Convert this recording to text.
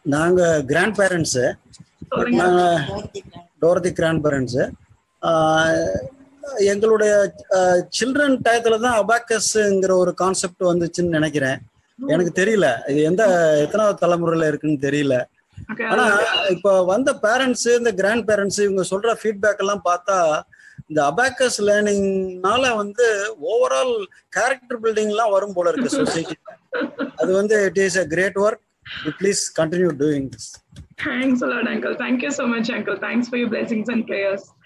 நாங்க grand parents சொல்லுங்க நாங்க டோரதி கிராண்ட் பேரண்ட்ஸு எங்களுடைய சில்ட்ரன் டயத்துல தான் அபாக்கஸ்ங்கிற ஒரு கான்செப்ட் வந்துச்சுன்னு நினைக்கிறேன் எனக்கு தெரியல இது எந்த எத்தனாவது தலைமுறையில இருக்குன்னு தெரியல ஓகே ஆனா இப்ப வந்த பேரண்ட்ஸ் இந்த கிராண்ட் பேரண்ட்ஸ் இவங்க சொல்ற ஃபீட்பேக் எல்லாம் பார்த்தா இந்த அபாக்கஸ் லேர்னிங்னால வந்து ஓவரால் கேரக்டர் பில்டிங் எல்லாம் வரும் போல இருக்கு சொசைட்டி அது வந்து it is a great work please continue doing this Thanks a lot, Uncle. Thank you so much, Uncle. Thanks for your blessings and prayers.